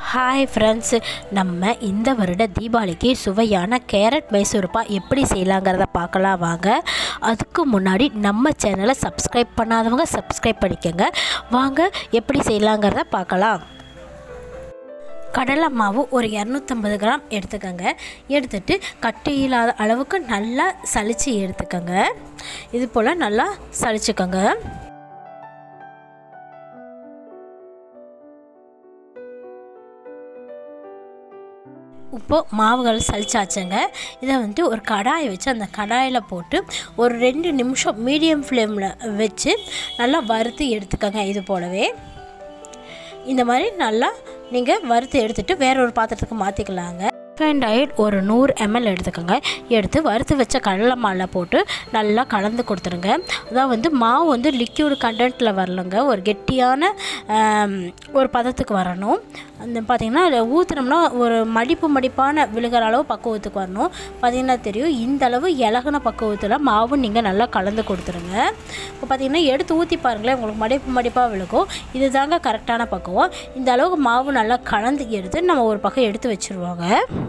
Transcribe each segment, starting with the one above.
hi friends நம்ம இந்த வருட தீபாவளிக்கு சுவையான கேரட் மைசூர்பா எப்படி செய்யலாங்கிறத பார்க்கலாம் வாங்க அதுக்கு முன்னாடி நம்ம சேனலை சப்ஸ்கிரைப் பண்ணாதவங்க சப்ஸ்கிரைப் பண்ணிக்கோங்க வாங்க எப்படி செய்யலாங்கிறத பார்க்கலாம் கடலை மாவு ஒரு இரநூத்தம்பது கிராம் எடுத்துக்கோங்க எடுத்துட்டு கட்டி இல்லாத அளவுக்கு நல்லா சலிச்சு எடுத்துக்கோங்க இது போல் நல்லா சலிச்சுக்கோங்க இப்போது மாவுகள் சலிச்சாச்சுங்க இதை வந்துட்டு ஒரு கடாயை வச்சு அந்த கடாயில் போட்டு ஒரு ரெண்டு நிமிஷம் மீடியம் ஃப்ளேமில் வச்சு நல்லா வறுத்து எடுத்துக்கோங்க இது போலவே இந்த மாதிரி நல்லா நீங்கள் வறுத்து எடுத்துகிட்டு வேற ஒரு பாத்திரத்துக்கு மாற்றிக்கலாங்க ரிஃபைண்ட் ஆயில் ஒரு நூறு எம்எல் எடுத்துக்கோங்க எடுத்து வறுத்து வச்ச கடலை மாலை போட்டு நல்லா கலந்து கொடுத்துருங்க அதான் வந்து மாவு வந்து லிக்யூடு கண்டென்ட்டில் வரலங்க ஒரு கெட்டியான ஒரு பதத்துக்கு வரணும் அந்த பார்த்திங்கன்னா அதில் ஊற்றுனோம்னா ஒரு மடிப்பு மடிப்பான விழுகிற அளவு பக்குவத்துக்கு வரணும் பார்த்திங்கன்னா தெரியும் இந்த அளவு இலகுன பக்குவத்தில் மாவு நீங்கள் நல்லா கலந்து கொடுத்துருங்க இப்போ பார்த்திங்கன்னா எடுத்து ஊற்றி பாருங்களேன் உங்களுக்கு மடிப்பு மடிப்பாக விழுகும் இது தாங்க கரெக்டான பக்குவம் இந்த அளவுக்கு மாவு நல்லா கலந்து எடுத்து நம்ம ஒரு பக்கம் எடுத்து வச்சுருவாங்க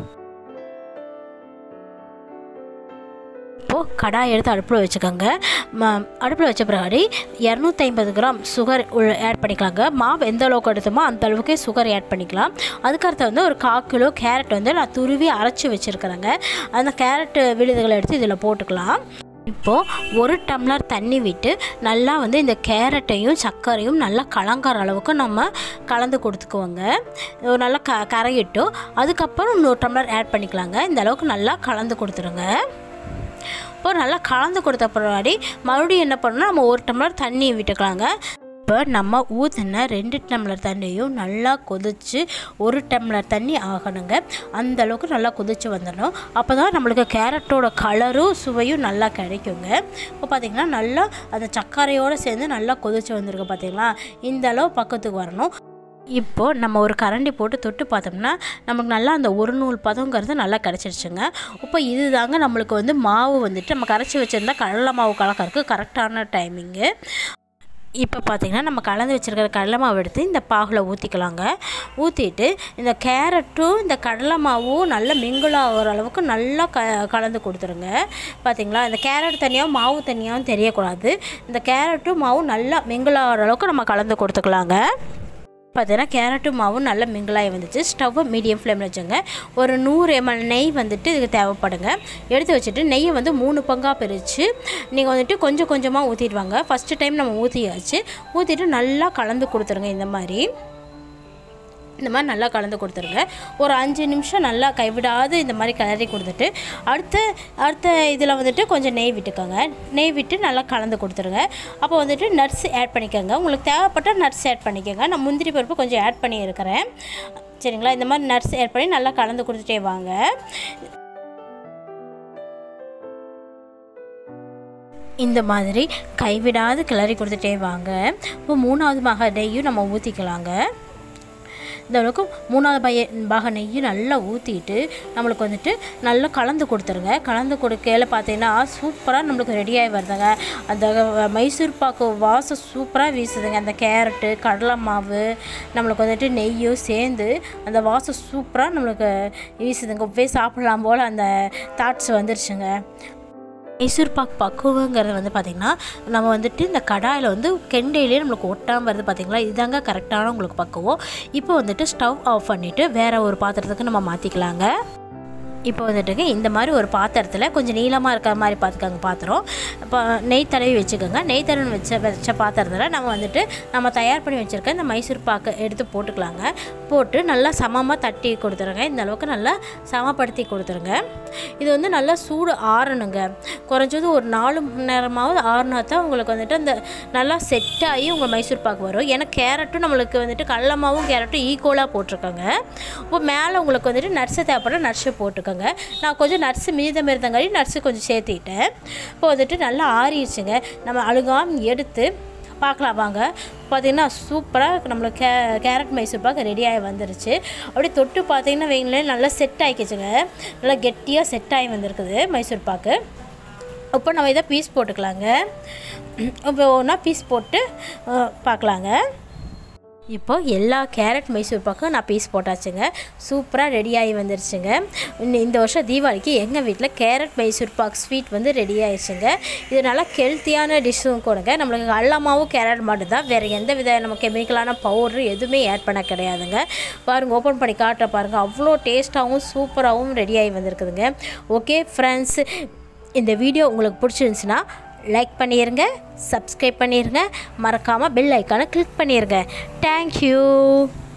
இப்போது கடாய் எடுத்து அடுப்பில் வச்சுக்கோங்க அடுப்பில் வச்ச பிறகு இரநூத்தி ஐம்பது கிராம் சுகர் ஆட் பண்ணிக்கலாங்க மாவு எந்த அளவுக்கு எடுத்தோமோ அந்த அளவுக்கே சுகர் ஆட் பண்ணிக்கலாம் அதுக்கடுத்து வந்து ஒரு கால் கிலோ கேரட் வந்து நான் துருவி அரைச்சி வச்சுருக்கிறேங்க அந்த கேரட் விழுதுகளை எடுத்து இதில் போட்டுக்கலாம் இப்போது ஒரு டம்ளர் தண்ணி விட்டு நல்லா வந்து இந்த கேரட்டையும் சர்க்கரையும் நல்லா கலங்குற அளவுக்கு நம்ம கலந்து கொடுத்துக்குவோங்க நல்லா க கரையிட்டும் அதுக்கப்புறம் இன்னொரு டம்ளர் ஆட் பண்ணிக்கலாங்க இந்த அளவுக்கு நல்லா கலந்து கொடுத்துருங்க இப்போ நல்லா கலந்து கொடுத்த பின்னாடி மறுபடியும் என்ன பண்ணணும் நம்ம ஒரு டம்ளர் தண்ணி விட்டுக்கலாங்க இப்போ நம்ம ஊற்றின ரெண்டு டம்ளர் தண்ணியும் நல்லா கொதித்து ஒரு டம்ளர் தண்ணி ஆகணுங்க அந்த அளவுக்கு நல்லா கொதித்து வந்துடணும் அப்போ தான் நம்மளுக்கு கேரட்டோட கலரும் சுவையும் நல்லா கிடைக்குங்க இப்போ பார்த்திங்கன்னா நல்லா அந்த சர்க்கரையோடு சேர்ந்து நல்லா கொதித்து வந்திருக்கு பார்த்திங்களா இந்த அளவு பக்கத்துக்கு வரணும் இப்போது நம்ம ஒரு கரண்டி போட்டு தொட்டு பார்த்தோம்னா நமக்கு நல்லா அந்த ஒரு நூல் பதங்கிறது நல்லா கிடச்சிருச்சுங்க இப்போ இது தாங்க நம்மளுக்கு வந்து மாவு வந்துட்டு நம்ம கரைச்சி வச்சுருந்தா கடலை மாவு கலக்கறதுக்கு கரெக்டான டைமிங்கு இப்போ பார்த்திங்கன்னா நம்ம கலந்து வச்சுருக்கிற கடலை மாவு எடுத்து இந்த பாகில் ஊற்றிக்கலாங்க ஊற்றிட்டு இந்த கேரட்டும் இந்த கடலை மாவும் நல்லா மிங்கிள் ஆகிற அளவுக்கு நல்லா க கலந்து கொடுத்துருங்க பார்த்திங்களா இந்த கேரட் தனியாகவும் மாவு தனியாகவும் தெரியக்கூடாது இந்த கேரட்டும் மாவும் நல்லா மிங்கிள் ஆகிற அளவுக்கு நம்ம கலந்து கொடுத்துக்கலாங்க பார்த்தீங்கன்னா கேரட்டு மாவும் நல்லா மிங்கிளாகி வந்துச்சு ஸ்டவ்வை மீடியம் ஃப்ளேமில் வச்சுங்க ஒரு நூறு எம்எல் நெய் வந்துட்டு இதுக்கு தேவைப்படுங்க எடுத்து வச்சுட்டு நெய்யை வந்து மூணு பங்காக பிரித்து நீங்கள் வந்துட்டு கொஞ்சம் கொஞ்சமாக ஊற்றிடுவாங்க ஃபஸ்ட்டு டைம் நம்ம ஊற்றியாச்சு ஊற்றிட்டு நல்லா கலந்து கொடுத்துருங்க இந்த மாதிரி இந்த மாதிரி நல்லா கலந்து கொடுத்துருங்க ஒரு அஞ்சு நிமிஷம் நல்லா கைவிடாது இந்த மாதிரி கிளறி கொடுத்துட்டு அடுத்த அடுத்த இதில் வந்துட்டு கொஞ்சம் நெய் விட்டுக்கோங்க நெய் விட்டு நல்லா கலந்து கொடுத்துருங்க அப்போ வந்துட்டு நட்ஸ் ஆட் பண்ணிக்கோங்க உங்களுக்கு தேவைப்பட்ட நட்ஸ் ஆட் பண்ணிக்கோங்க நான் முந்திரி பருப்பு கொஞ்சம் ஆட் பண்ணியிருக்கிறேன் சரிங்களா இந்த மாதிரி நட்ஸ் ஆட் பண்ணி நல்லா கலந்து கொடுத்துட்டே வாங்க இந்த மாதிரி கைவிடாது கிளறி கொடுத்துட்டே வாங்க இப்போ மூணாவது பாக நெய்யும் நம்ம ஊற்றிக்கலாங்க இந்த அளவுக்கு மூணாவது பைய பாக நெய்யும் நல்லா ஊற்றிட்டு நம்மளுக்கு வந்துட்டு நல்லா கலந்து கொடுத்துருங்க கலந்து கொடுக்கையில் பார்த்தீங்கன்னா சூப்பராக நம்மளுக்கு ரெடியாகி வருதுங்க அந்த மைசூர் பாக்கு வாசம் சூப்பராக வீசுதுங்க அந்த கேரட்டு கடலை மாவு நம்மளுக்கு வந்துட்டு நெய்யும் சேர்ந்து அந்த வாசம் சூப்பராக நம்மளுக்கு வீசுதுங்க போய் சாப்பிட்லாம் போல் அந்த தாட்ஸ் வந்துருச்சுங்க மைசூர் பாக் பக்குவங்கிறது வந்து பார்த்திங்கன்னா நம்ம வந்துட்டு இந்த கடாயில் வந்து கெண்டையிலே நம்மளுக்கு ஒட்டாமல் வருது பார்த்திங்களா இதுதாங்க கரெக்டான உங்களுக்கு பக்குவம் இப்போ வந்துட்டு ஸ்டவ் ஆஃப் பண்ணிவிட்டு வேறு ஒரு பாத்திரத்துக்கு நம்ம மாற்றிக்கலாங்க இப்போ வந்துட்டுங்க இந்த மாதிரி ஒரு பாத்திரத்தில் கொஞ்சம் நீளமாக இருக்கிற மாதிரி பார்த்துக்கோங்க பாத்திரம் இப்போ நெய் தடவி வச்சுக்கோங்க நெய் தடவி வச்ச வச்ச பாத்திரத்தில் நம்ம வந்துட்டு நம்ம தயார் பண்ணி வச்சுருக்க இந்த மைசூர் பாக்கு எடுத்து போட்டுக்கலாங்க போட்டு நல்லா சமமாக தட்டி கொடுத்துருங்க இந்த அளவுக்கு நல்லா சமப்படுத்தி கொடுத்துருங்க இது வந்து நல்லா சூடு ஆறணுங்க குறைஞ்சது ஒரு நாலு மணி நேரமாவது ஆறுனா தான் உங்களுக்கு வந்துட்டு அந்த நல்லா செட் ஆகி உங்கள் மைசூர் பாக்கு வரும் ஏன்னா கேரட்டும் நம்மளுக்கு வந்துட்டு கடலமாவும் கேரட்டும் ஈக்குவலாக போட்டிருக்காங்க இப்போ மேலே உங்களுக்கு வந்துட்டு நட்ஸு தேவைப்பட நட்ஸு போட்டுக்கோங்க நான் கொஞ்சம் நட்ஸு மீதம் இருந்தங்காடி நட்ஸு கொஞ்சம் சேர்த்திட்டேன் இப்போ வந்துட்டு நல்லா ஆறிடுச்சுங்க நம்ம அழுகாமல் எடுத்து பார்க்கலாம் வாங்க பார்த்திங்கன்னா சூப்பராக நம்மளுக்கு கே கேரட் மைசூர் பாக்கு ரெடியாகி வந்துருச்சு அப்படியே தொட்டு பார்த்தீங்கன்னா வைங்களேன் நல்லா செட் ஆகிக்கிச்சுங்க நல்லா கெட்டியாக செட் ஆகி வந்திருக்குது மைசூர் பாக்கு இப்போ நம்ம இதை பீஸ் போட்டுக்கலாங்க இப்போ ஒன்றா பீஸ் போட்டு பார்க்கலாங்க இப்போ எல்லா கேரட் மைசூர் பாக்கும் நான் பீஸ் போட்டாச்சுங்க சூப்பராக ரெடியாகி வந்துருச்சுங்க இன்னும் இந்த வருஷம் தீபாவளிக்கு எங்கள் வீட்டில் கேரட் மைசூர் பாக் ஸ்வீட் வந்து ரெடி ஆயிடுச்சுங்க இது நல்லா ஹெல்த்தியான டிஷ்ஷும் கூடங்க நம்மளுக்கு அல்லாமாவும் கேரட் மட்டும் தான் வேறு எந்த வித நம்ம கெமிக்கலான பவுட்ரு எதுவுமே ஆட் பண்ண கிடையாதுங்க பாருங்கள் ஓப்பன் பண்ணி காட்டுற பாருங்கள் அவ்வளோ டேஸ்ட்டாகவும் சூப்பராகவும் ரெடியாகி வந்திருக்குதுங்க ஓகே ஃப்ரெண்ட்ஸ் இந்த வீடியோ உங்களுக்கு பிடிச்சிருந்துச்சுன்னா லைக் பண்ணிடுங்க சப்ஸ்கிரைப் பண்ணிடுங்க மறக்காமல் பெல் ஐக்கானை கிளிக் பண்ணிடுங்க தேங்க்யூ